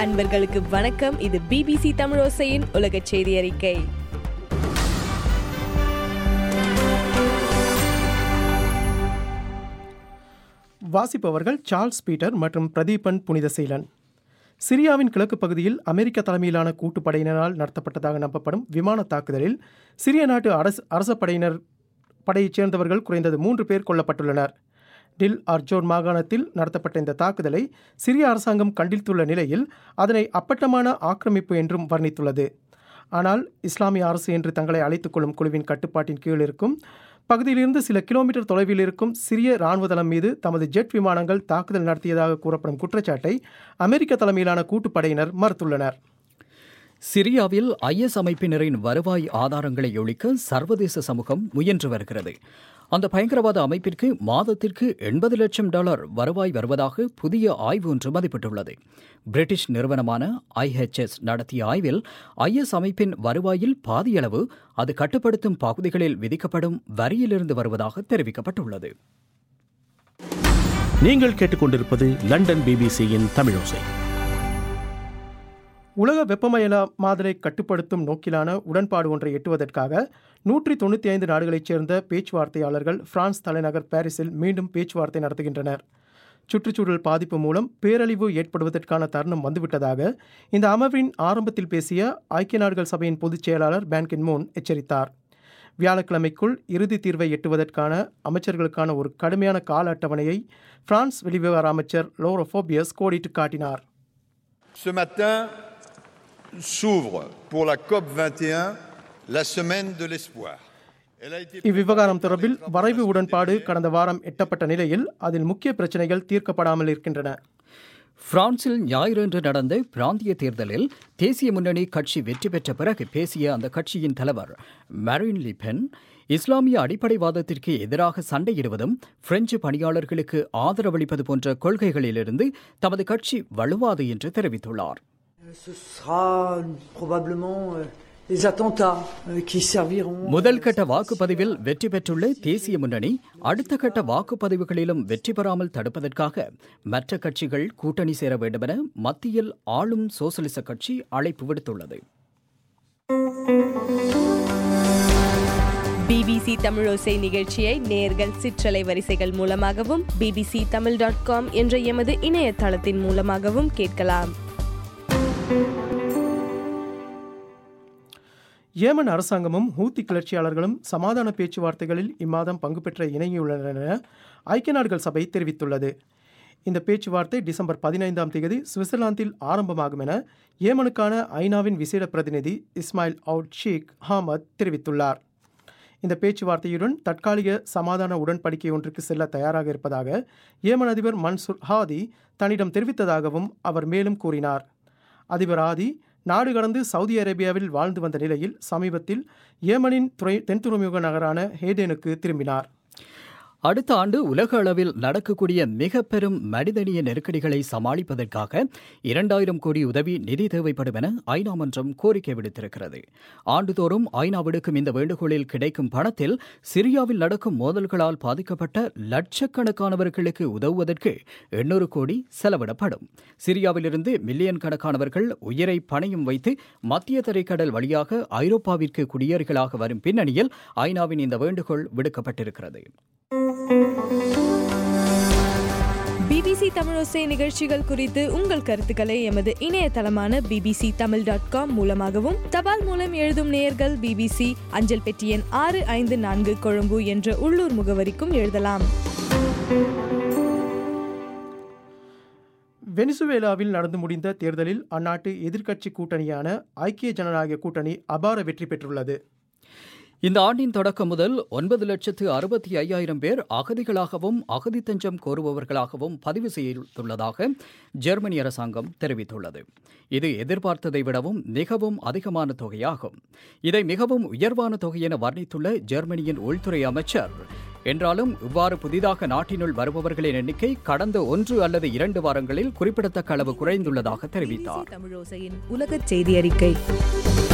அன்பர்களுக்கு வணக்கம் இது பிபிசி தமிழோசையின் உலக செய்தி அறிக்கை வாசிப்பவர்கள் சார்ல்ஸ் பீட்டர் மற்றும் பிரதீபன் புனிதசீலன் சிரியாவின் கிழக்கு பகுதியில் அமெரிக்க தலைமையிலான கூட்டுப்படையினரால் நடத்தப்பட்டதாக நம்பப்படும் விமான தாக்குதலில் சிரிய நாட்டு அரசு அரச படையினர் படையைச் சேர்ந்தவர்கள் குறைந்தது மூன்று பேர் கொல்லப்பட்டுள்ளனர் டில் அர்ஜோன் மாகாணத்தில் நடத்தப்பட்ட இந்த தாக்குதலை சிரிய அரசாங்கம் கண்டித்துள்ள நிலையில் அதனை அப்பட்டமான ஆக்கிரமிப்பு என்றும் வர்ணித்துள்ளது ஆனால் இஸ்லாமிய அரசு என்று தங்களை அழைத்துக் கொள்ளும் குழுவின் கட்டுப்பாட்டின் கீழ் இருக்கும் பகுதியிலிருந்து சில கிலோமீட்டர் தொலைவில் இருக்கும் சிறிய இராணுவ தளம் மீது தமது ஜெட் விமானங்கள் தாக்குதல் நடத்தியதாக கூறப்படும் குற்றச்சாட்டை அமெரிக்க தலைமையிலான கூட்டுப்படையினர் மறுத்துள்ளனர் சிரியாவில் ஐஎஸ் அமைப்பினரின் வருவாய் ஆதாரங்களை ஒழிக்க சர்வதேச சமூகம் முயன்று வருகிறது அந்த பயங்கரவாத அமைப்பிற்கு மாதத்திற்கு எண்பது லட்சம் டாலர் வருவாய் வருவதாக புதிய ஆய்வு ஒன்று மதிப்பிட்டுள்ளது பிரிட்டிஷ் நிறுவனமான ஐஹெச்எஸ் நடத்திய ஆய்வில் ஐஎஸ் அமைப்பின் வருவாயில் பாதியளவு அது கட்டுப்படுத்தும் பகுதிகளில் விதிக்கப்படும் வரியிலிருந்து வருவதாக தெரிவிக்கப்பட்டுள்ளது நீங்கள் கேட்டுக்கொண்டிருப்பது லண்டன் பிபிசியின் தமிழோசை உலக வெப்பமயமாதலை கட்டுப்படுத்தும் நோக்கிலான உடன்பாடு ஒன்றை எட்டுவதற்காக நூற்றி தொண்ணூற்றி ஐந்து நாடுகளைச் சேர்ந்த பேச்சுவார்த்தையாளர்கள் பிரான்ஸ் தலைநகர் பாரிஸில் மீண்டும் பேச்சுவார்த்தை நடத்துகின்றனர் சுற்றுச்சூழல் பாதிப்பு மூலம் பேரழிவு ஏற்படுவதற்கான தருணம் வந்துவிட்டதாக இந்த அமர்வின் ஆரம்பத்தில் பேசிய ஐக்கிய நாடுகள் சபையின் பொதுச் செயலாளர் பேன்கின் மூன் எச்சரித்தார் வியாழக்கிழமைக்குள் இறுதி தீர்வை எட்டுவதற்கான அமைச்சர்களுக்கான ஒரு கடுமையான கால அட்டவணையை பிரான்ஸ் வெளிவிவகார அமைச்சர் லோரோஃபோபியஸ் கோடிட்டு காட்டினார் Ce matin s'ouvre pour la COP 21 la semaine de l'espoir. Elle a été இவ்விவகாரம் தொடர்பில் வரைவு உடன்பாடு கடந்த வாரம் எட்டப்பட்ட நிலையில் அதில் முக்கிய பிரச்சனைகள் தீர்க்கப்படாமல் இருக்கின்றன பிரான்சில் ஞாயிறன்று நடந்த பிராந்திய தேர்தலில் தேசிய முன்னணி கட்சி வெற்றி பெற்ற பிறகு பேசிய அந்த கட்சியின் தலைவர் மரின் லிபென் இஸ்லாமிய அடிப்படைவாதத்திற்கு எதிராக சண்டையிடுவதும் பிரெஞ்சு பணியாளர்களுக்கு ஆதரவளிப்பது போன்ற கொள்கைகளிலிருந்து தமது கட்சி வலுவாது என்று தெரிவித்துள்ளார் Ce sera probablement euh, les attentats euh, qui serviront. முதல் கட்ட வாக்குப்பதிவில் வெற்றி பெற்றுள்ள தேசிய முன்னணி அடுத்த கட்ட வாக்குப்பதிவுகளிலும் வெற்றி பெறாமல் தடுப்பதற்காக மற்ற கட்சிகள் கூட்டணி சேர வேண்டுமென மத்தியில் ஆளும் சோசலிச கட்சி அழைப்பு விடுத்துள்ளது பிபிசி தமிழோசை நிகழ்ச்சியை நேர்கள் சிற்றலை வரிசைகள் மூலமாகவும் பிபிசி தமிழ் டாட் காம் என்ற எமது இணையதளத்தின் மூலமாகவும் கேட்கலாம் ஏமன் அரசாங்கமும் ஹூத்தி கிளர்ச்சியாளர்களும் சமாதான பேச்சுவார்த்தைகளில் இம்மாதம் பங்கு பெற்ற இணங்கியுள்ளனர் என ஐக்கிய நாடுகள் சபை தெரிவித்துள்ளது இந்த பேச்சுவார்த்தை டிசம்பர் பதினைந்தாம் தேதி சுவிட்சர்லாந்தில் ஆரம்பமாகும் என ஏமனுக்கான ஐநாவின் விசேட பிரதிநிதி இஸ்மாயில் அவுட் ஷேக் ஹாமத் தெரிவித்துள்ளார் இந்த பேச்சுவார்த்தையுடன் தற்காலிக சமாதான உடன்படிக்கை ஒன்றுக்கு செல்ல தயாராக இருப்பதாக ஏமன் அதிபர் மன்சூர் ஹாதி தன்னிடம் தெரிவித்ததாகவும் அவர் மேலும் கூறினார் அதிபர் ஆதி நாடு கடந்து சவுதி அரேபியாவில் வாழ்ந்து வந்த நிலையில் சமீபத்தில் ஏமனின் துறை தென் துறைமுக நகரான ஹேடேனுக்கு திரும்பினார் அடுத்த ஆண்டு உலக அளவில் நடக்கக்கூடிய மிக பெரும் மனிதனிய நெருக்கடிகளை சமாளிப்பதற்காக இரண்டாயிரம் கோடி உதவி நிதி தேவைப்படும் என ஐநா மன்றம் கோரிக்கை விடுத்திருக்கிறது ஆண்டுதோறும் ஐநா விடுக்கும் இந்த வேண்டுகோளில் கிடைக்கும் பணத்தில் சிரியாவில் நடக்கும் மோதல்களால் பாதிக்கப்பட்ட லட்சக்கணக்கானவர்களுக்கு உதவுவதற்கு எண்ணூறு கோடி செலவிடப்படும் சிரியாவிலிருந்து மில்லியன் கணக்கானவர்கள் உயிரை பணையும் வைத்து மத்திய தரைக்கடல் வழியாக ஐரோப்பாவிற்கு குடியேறிகளாக வரும் பின்னணியில் ஐநாவின் இந்த வேண்டுகோள் விடுக்கப்பட்டிருக்கிறது பிபிசி தமிழோசை நிகழ்ச்சிகள் குறித்து உங்கள் கருத்துக்களை எமது இணையதளமான பிபிசி தமிழ் டாட் காம் மூலமாகவும் தபால் மூலம் எழுதும் நேயர்கள் பிபிசி அஞ்சல் பெட்டி எண் ஆறு ஐந்து நான்கு கொழும்பு என்ற உள்ளூர் முகவரிக்கும் எழுதலாம் வெனிசுவேலாவில் நடந்து முடிந்த தேர்தலில் அந்நாட்டு எதிர்க்கட்சி கூட்டணியான ஐக்கிய ஜனநாயக கூட்டணி அபார வெற்றி பெற்றுள்ளது இந்த ஆண்டின் தொடக்கம் முதல் ஒன்பது லட்சத்து அறுபத்தி ஐயாயிரம் பேர் அகதிகளாகவும் அகதி தஞ்சம் கோருபவர்களாகவும் பதிவு செய்துள்ளதாக ஜெர்மனி அரசாங்கம் தெரிவித்துள்ளது இது எதிர்பார்த்ததை விடவும் மிகவும் அதிகமான தொகையாகும் இதை மிகவும் உயர்வான தொகை என வர்ணித்துள்ள ஜெர்மனியின் உள்துறை அமைச்சர் என்றாலும் இவ்வாறு புதிதாக நாட்டினுள் வருபவர்களின் எண்ணிக்கை கடந்த ஒன்று அல்லது இரண்டு வாரங்களில் குறிப்பிடத்தக்க அளவு குறைந்துள்ளதாக தெரிவித்தார் தமிழோசையின் உலக செய்தி அறிக்கை